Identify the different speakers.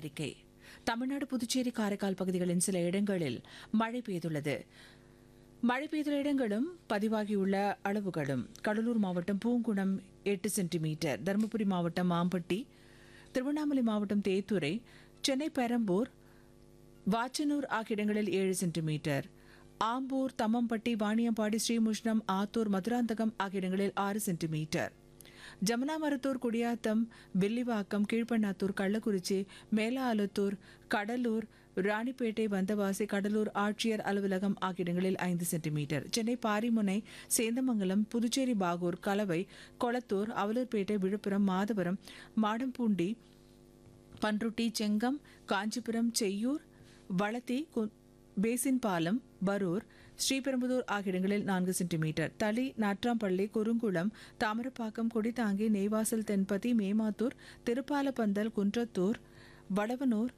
Speaker 1: அறிக்கை தமிழ்நாடு புதுச்சேரி காரைக்கால் பகுதிகளின் சில இடங்களில் மழை பெய்துள்ளது மழை பெய்துள்ள இடங்களும் பதிவாகியுள்ள அளவுகளும் கடலூர் மாவட்டம் பூங்குணம் எட்டு சென்டிமீட்டர் தருமபுரி மாவட்டம் மாம்பட்டி திருவண்ணாமலை மாவட்டம் தேத்துரை சென்னை பெரம்பூர் வாச்சனூர் ஆகிய இடங்களில் ஏழு சென்டிமீட்டர் ஆம்பூர் தம்மம்பட்டி வாணியம்பாடி ஸ்ரீமுஷ்ணம் ஆத்தூர் மதுராந்தகம் ஆகிய இடங்களில் ஆறு சென்டிமீட்டர் ஜமுனாமரத்தூர் குடியாத்தம் வில்லிவாக்கம் கீழ்பண்ணாத்தூர் கள்ளக்குறிச்சி மேலாலத்தூர் கடலூர் ராணிப்பேட்டை வந்தவாசி கடலூர் ஆட்சியர் அலுவலகம் ஆகிய இடங்களில் ஐந்து சென்டிமீட்டர் சென்னை பாரிமுனை சேந்தமங்கலம் புதுச்சேரி பாகூர் கலவை கொளத்தூர் அவலூர்பேட்டை விழுப்புரம் மாதவரம் மாடம்பூண்டி பன்ருட்டி செங்கம் காஞ்சிபுரம் செய்யூர் வளத்தி கு- பேசின் பாலம் பரூர் ஸ்ரீபெரும்புதூர் ஆகிய இடங்களில் நான்கு சென்டிமீட்டர் தளி நாட்ராம்பள்ளி குறுங்குளம் தாமரப்பாக்கம் கொடித்தாங்கி நெய்வாசல் தென்பதி மேமாத்தூர் திருப்பாலப்பந்தல் குன்றத்தூர் வடவனூர்